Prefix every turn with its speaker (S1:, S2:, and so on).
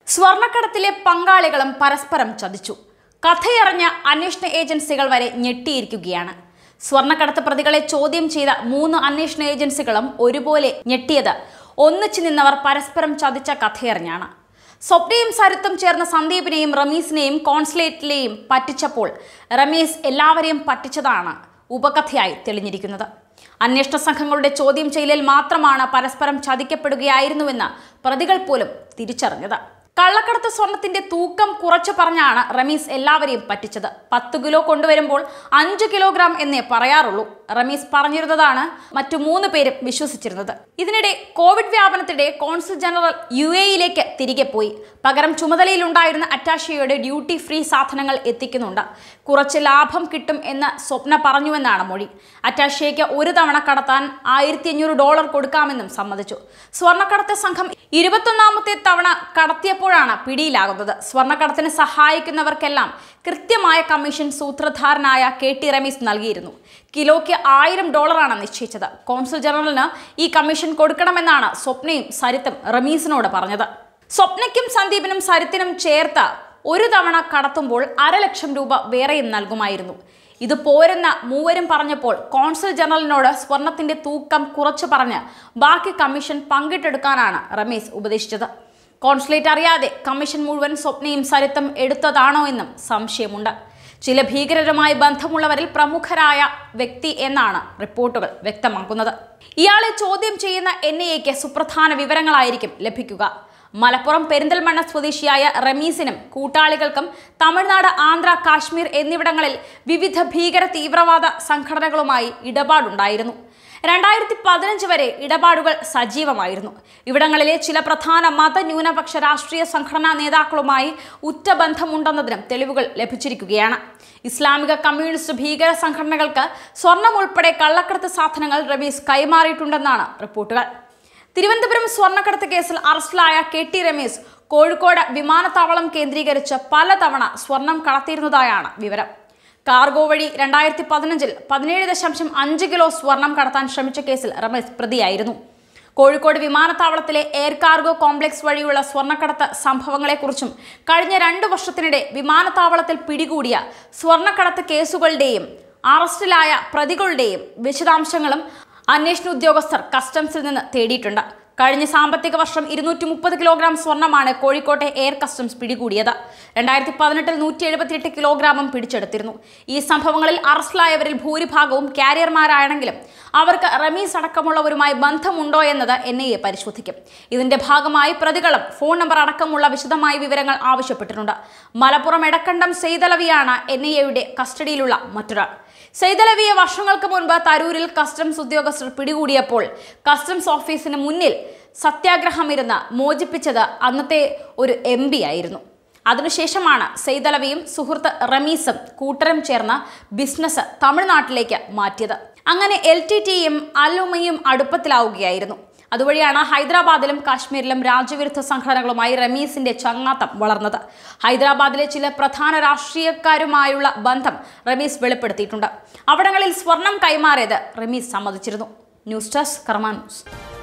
S1: സ്വർണ്ണക്കടത്തിലെ പങ്കാളികളും പരസ്പരം ചതിച്ചു കഥയറിഞ്ഞ അന്വേഷണ ഏജൻസികൾ വരെ ഞെട്ടിയിരിക്കുകയാണ് സ്വർണ്ണക്കടത്ത് പ്രതികളെ ചോദ്യം ചെയ്ത മൂന്ന് അന്വേഷണ ഏജൻസികളും ഒരുപോലെ ഞെട്ടിയത് ഒന്നിച്ചു നിന്നവർ പരസ്പരം ചതിച്ച കഥയറിഞ്ഞാണ് സ്വപ്നയും സരിത്തും ചേർന്ന് സന്ദീപിനെയും റമീസിനെയും കോൺസുലേറ്റിലെയും പറ്റിച്ചപ്പോൾ റമീസ് എല്ലാവരെയും പറ്റിച്ചതാണ് ഉപകഥയായി തെളിഞ്ഞിരിക്കുന്നത് അന്വേഷണ സംഘങ്ങളുടെ ചോദ്യം ചെയ്യലിൽ മാത്രമാണ് പരസ്പരം ചതിക്കപ്പെടുകയായിരുന്നുവെന്ന് പ്രതികൾ പോലും തിരിച്ചറിഞ്ഞത് കള്ളക്കടത്ത് സ്വർണത്തിന്റെ തൂക്കം കുറച്ചു പറഞ്ഞാണ് റമീസ് എല്ലാവരെയും പറ്റിച്ചത് പത്ത് കിലോ കൊണ്ടുവരുമ്പോൾ അഞ്ച് കിലോഗ്രാം എന്നേ പറയാറുള്ളൂ റമീസ് പറഞ്ഞിരുന്നതാണ് മറ്റു മൂന്ന് പേരും വിശ്വസിച്ചിരുന്നത് ഇതിനിടെ കോവിഡ് വ്യാപനത്തിനിടെ കോൺസുൽ ജനറൽ യു എയിലേക്ക് തിരികെ പോയി പകരം ചുമതലയിലുണ്ടായിരുന്ന അറ്റാഷിയയുടെ ഡ്യൂട്ടി ഫ്രീ സാധനങ്ങൾ എത്തിക്കുന്നുണ്ട് കുറച്ച് ലാഭം കിട്ടും എന്ന് സ്വപ്ന പറഞ്ഞുവെന്നാണ് മൊഴി അറ്റാഷിയയ്ക്ക് ഒരു തവണ കടത്താൻ ആയിരത്തി അഞ്ഞൂറ് ഡോളർ കൊടുക്കാമെന്നും സമ്മതിച്ചു സ്വർണ്ണക്കടത്ത് സംഘം ഇരുപത്തൊന്നാമത്തെ തവണ കടത്തിയപ്പോഴാണ് പിടിയിലാകുന്നത് സ്വർണ്ണക്കടത്തിന് സഹായിക്കുന്നവർക്കെല്ലാം കൃത്യമായ കമ്മീഷൻ സൂത്രധാരനായ കെ ടി റമീസ് നൽകിയിരുന്നു കിലോയ്ക്ക് ആയിരം ഡോളറാണ് നിശ്ചയിച്ചത് കോൺസുൽ ജനറലിന് ഈ കമ്മീഷൻ കൊടുക്കണമെന്നാണ് സ്വപ്നയും സരിത്തും റമീസിനോട് പറഞ്ഞത് സ്വപ്നയ്ക്കും സന്ദീപിനും സരിത്തിനും ചേർത്ത് ഒരു തവണ കടത്തുമ്പോൾ അരലക്ഷം രൂപ വേറെയും നൽകുമായിരുന്നു ഇത് പോരെന്ന മൂവരും പറഞ്ഞപ്പോൾ കോൺസുൽ ജനറലിനോട് സ്വർണത്തിന്റെ തൂക്കം കുറച്ചു പറഞ്ഞ് ബാക്കി കമ്മീഷൻ പങ്കിട്ടെടുക്കാനാണ് റമീസ് ഉപദേശിച്ചത് കോൺസുലേറ്റ് അറിയാതെ കമ്മീഷൻ മുഴുവൻ സ്വപ്നയും സരിത്തും എടുത്തതാണോ എന്നും സംശയമുണ്ട് ചില ഭീകരരുമായി ബന്ധമുള്ളവരിൽ പ്രമുഖരായ വ്യക്തി എന്നാണ് റിപ്പോർട്ടുകൾ വ്യക്തമാക്കുന്നത് ഇയാളെ ചോദ്യം ചെയ്യുന്ന എൻ ഐ എക്ക് സുപ്രധാന വിവരങ്ങളായിരിക്കും ലഭിക്കുക മലപ്പുറം പെരിന്തൽമണ്ണ സ്വദേശിയായ റമീസിനും കൂട്ടാളികൾക്കും തമിഴ്നാട് ആന്ധ്ര കാശ്മീർ എന്നിവിടങ്ങളിൽ വിവിധ ഭീകര തീവ്രവാദ സംഘടനകളുമായി ഇടപാടുണ്ടായിരുന്നു രണ്ടായിരത്തി പതിനഞ്ച് വരെ ഇടപാടുകൾ സജീവമായിരുന്നു ഇവിടങ്ങളിലെ ചില പ്രധാന മതന്യൂനപക്ഷ രാഷ്ട്രീയ സംഘടനാ നേതാക്കളുമായി ഉറ്റ ബന്ധമുണ്ടെന്നതിനും തെളിവുകൾ ലഭിച്ചിരിക്കുകയാണ് ഇസ്ലാമിക കമ്മ്യൂണിസ്റ്റ് ഭീകര സംഘടനകൾക്ക് സ്വർണം ഉൾപ്പെടെ കള്ളക്കടത്ത് സാധനങ്ങൾ റമീസ് കൈമാറിയിട്ടുണ്ടെന്നാണ് റിപ്പോർട്ടുകൾ തിരുവനന്തപുരം സ്വർണ്ണക്കടത്ത് കേസിൽ അറസ്റ്റിലായ കെ ടി രമേശ് കോഴിക്കോട് വിമാനത്താവളം കേന്ദ്രീകരിച്ച് പലതവണ സ്വർണം കടത്തിയിരുന്നതായാണ് വിവരം കാർഗോ വഴി രണ്ടായിരത്തി പതിനഞ്ചിൽ പതിനേഴ് ദശാംശം അഞ്ച് കിലോ സ്വർണം കടത്താൻ ശ്രമിച്ച കേസിൽ രമേശ് പ്രതിയായിരുന്നു കോഴിക്കോട് വിമാനത്താവളത്തിലെ എയർ കാർഗോ കോംപ്ലക്സ് വഴിയുള്ള സ്വർണ്ണക്കടത്ത് സംഭവങ്ങളെക്കുറിച്ചും കഴിഞ്ഞ രണ്ടു വർഷത്തിനിടെ വിമാനത്താവളത്തിൽ പിടികൂടിയ സ്വർണ്ണക്കടത്ത് കേസുകളുടെയും അറസ്റ്റിലായ പ്രതികളുടെയും വിശദാംശങ്ങളും അന്വേഷണ ഉദ്യോഗസ്ഥർ കസ്റ്റംസിൽ നിന്ന് തേടിയിട്ടുണ്ട് കഴിഞ്ഞ സാമ്പത്തിക വർഷം ഇരുന്നൂറ്റി മുപ്പത് കിലോഗ്രാം സ്വർണ്ണമാണ് കോഴിക്കോട്ടെ എയർ കസ്റ്റംസ് പിടികൂടിയത് രണ്ടായിരത്തി പതിനെട്ടിൽ നൂറ്റി എഴുപത്തിയെട്ട് കിലോഗ്രാമും പിടിച്ചെടുത്തിരുന്നു ഈ സംഭവങ്ങളിൽ അറസ്റ്റിലായവരിൽ ഭൂരിഭാഗവും കാരിയർമാരാണെങ്കിലും അവർക്ക് റമീസ് അടക്കമുള്ളവരുമായി ബന്ധമുണ്ടോ എന്നത് എൻ ഐ എ പരിശോധിക്കും ഇതിന്റെ ഭാഗമായി പ്രതികളും ഫോൺ നമ്പർ അടക്കമുള്ള വിശദമായ വിവരങ്ങൾ ആവശ്യപ്പെട്ടിട്ടുണ്ട് മലപ്പുറം എടക്കണ്ടം സെയ്തലവിയാണ് എൻ ഐ എയുടെ കസ്റ്റഡിയിലുള്ള മറ്റൊരാൾ സെയ്തലവിയെ വർഷങ്ങൾക്ക് മുൻപ് തരൂരിൽ കസ്റ്റംസ് ഉദ്യോഗസ്ഥർ പിടികൂടിയപ്പോൾ കസ്റ്റംസ് ഓഫീസിന് മുന്നിൽ സത്യാഗ്രഹമിരുന്ന് മോചിപ്പിച്ചത് അന്നത്തെ ഒരു എം ആയിരുന്നു അതിനുശേഷമാണ് സെയ്തലവിയും സുഹൃത്ത് റമീസും കൂട്ടരും ചേർന്ന് ബിസിനസ് തമിഴ്നാട്ടിലേക്ക് മാറ്റിയത് അങ്ങനെ എൽ ടി ടിയും അലുമയും അടുപ്പത്തിലാവുകയായിരുന്നു അതുവഴിയാണ് ഹൈദരാബാദിലും കാശ്മീരിലും രാജ്യവിരുദ്ധ സംഘടനകളുമായി റമീസിന്റെ ചങ്ങാത്തം വളർന്നത് ഹൈദരാബാദിലെ ചില പ്രധാന രാഷ്ട്രീയക്കാരുമായുള്ള ബന്ധം റമീസ് വെളിപ്പെടുത്തിയിട്ടുണ്ട് അവിടങ്ങളിൽ സ്വർണം കൈമാറിയത് റമീസ് സമ്മതിച്ചിരുന്നു ന്യൂസ് ഡെസ്ക് കർമാ ന്യൂസ്